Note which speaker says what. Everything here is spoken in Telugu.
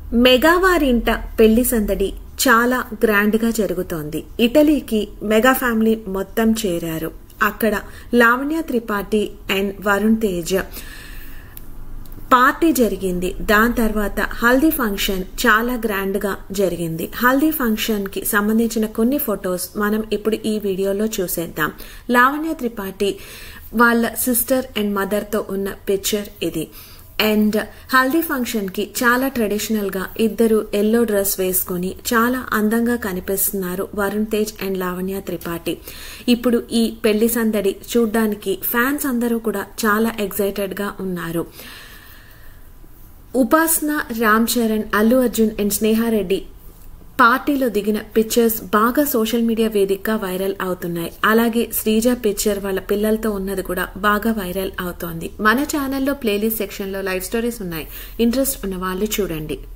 Speaker 1: మెగావారింట పెళ్లి సందడి చాలా గ్రాండ్ గా జరుగుతోంది ఇటలీకి మెగా ఫ్యామిలీ మొత్తం చేరారు అక్కడ లావణ్య త్రిపాఠి అండ్ వరుణ్ తేజ్ పార్టీ జరిగింది దాని తర్వాత హల్దీ ఫంక్షన్ చాలా గ్రాండ్ గా జరిగింది హల్దీ ఫంక్షన్ కి సంబంధించిన కొన్ని ఫొటోస్ మనం ఇప్పుడు ఈ వీడియోలో చూసేద్దాం లావణ్య త్రిపాఠి వాళ్ళ సిస్టర్ అండ్ మదర్ తో ఉన్న పిక్చర్ ఇది అండ్ హల్దీ ఫంక్షన్ కి చాలా ట్రెడిషనల్ గా ఇద్దరు ఎల్లో డ్రెస్ వేసుకుని చాలా అందంగా కనిపిస్తున్నారు వరుణ్ తేజ్ అండ్ లావణ్య త్రిపాఠి ఇప్పుడు ఈ పెళ్లి సందడి చూడ్డానికి ఫ్యాన్స్ అందరూ కూడా చాలా ఎక్సైటెడ్ గా ఉన్నారు ఉపాసన రామ్ చరణ్ అల్లు అర్జున్ అండ్ స్నేహారెడ్డి పార్టీలో దిగిన పిక్చర్స్ బాగా సోషల్ మీడియా వేదికగా వైరల్ అవుతున్నాయి అలాగే శ్రీజ పిక్చర్ వాళ్ళ పిల్లలతో ఉన్నది కూడా బాగా వైరల్ అవుతోంది మన ఛానల్లో ప్లేలిస్ట్ సెక్షన్లో లైవ్ స్టోరీస్ ఉన్నాయి ఇంట్రెస్ట్ ఉన్న వాళ్ళు చూడండి